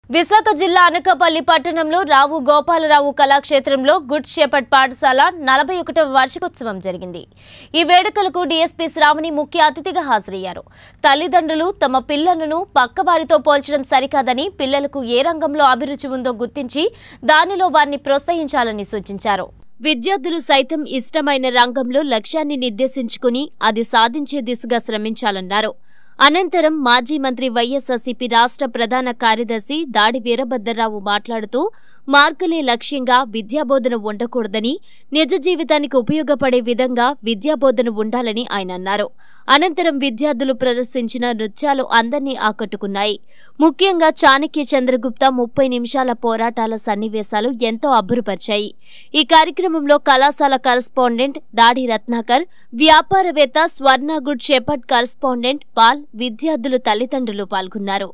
విశాఖ జిల్లా అనకాపల్లి పట్టణంలో రావు గోపాలరావు కళాక్షేత్రంలో గుడ్ షెపర్డ్ పాఠశాల నలభై ఒకటవ వార్షికోత్సవం జరిగింది ఈ వేడుకలకు డీఎస్పీ శ్రావణి ముఖ్య అతిథిగా హాజరయ్యారు తల్లిదండ్రులు తమ పిల్లలను పక్కవారితో పోల్చడం సరికాదని పిల్లలకు ఏ రంగంలో అభిరుచి ఉందో గుర్తించి దానిలో వారిని ప్రోత్సహించాలని సూచించారు విద్యార్థులు సైతం ఇష్టమైన రంగంలో లక్ష్యాన్ని నిర్దేశించుకుని అది సాధించే దిశగా శ్రమించాలన్నారు అనంతరం మాజీ మంత్రి వైఎస్ఆర్సీపీ రాష్ట్ర ప్రధాన కార్యదర్శి దాడి వీరభద్రరావు మాట్లాడుతూ మార్కులే లక్ష్యంగా విద్యాబోధన ఉండకూడదని నిజ జీవితానికి ఉపయోగపడే విధంగా విద్యాబోధన ఉండాలని ఆయన అన్నారు అనంతరం విద్యార్థులు ప్రదర్శించిన నృత్యాలు అందరినీ ఆకట్టుకున్నాయి ముఖ్యంగా చాణక్య చంద్రగుప్త ముప్పై నిమిషాల పోరాటాల సన్నివేశాలు ఎంతో అబ్బురుపరిచాయి ఈ కార్యక్రమంలో కళాశాల కరస్పాండెంట్ దాడి రత్నాకర్ వ్యాపారవేత్త స్వర్ణ గుడ్ షెపర్డ్ కరస్పాండెంట్ పాల్ విద్యార్థులు తల్లిదండ్రులు పాల్గొన్నారు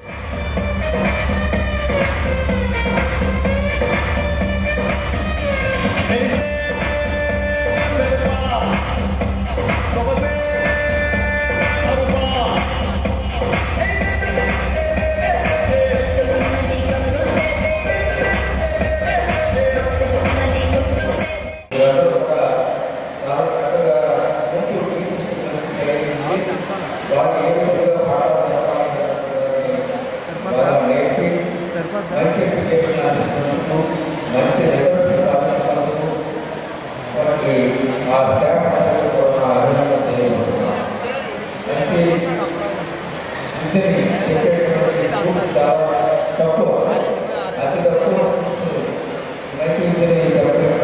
తక్కువ అతి తక్కువ మంచి ఇంజనీరింగ్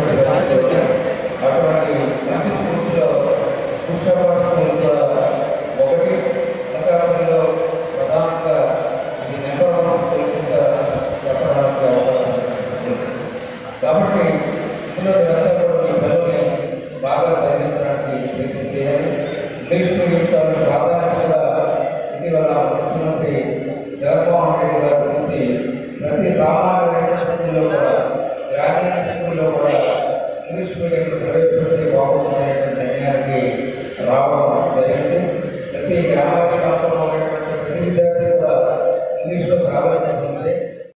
అటువంటి మంచి స్కూల్స్లో పుష్పవాడ స్కూల్ కూడా ఒకటి అనకాపల్లిలో ప్రధానంగా ఇది నెంబర్ వన్ స్కూల్ కింద చెప్పడానికి అవకాశం ఉంది. కాబట్టి ఇందులో మీరందరూ కూడా మీ పిల్లల్ని బాగా చదివించడానికి ప్రయత్నం చేయాలి ఇంగ్లీష్ మీడియం ప్రాధాన్యత కూడా ఇటీవల ముఖ్యమంత్రి జగన్మోహన్ రెడ్డి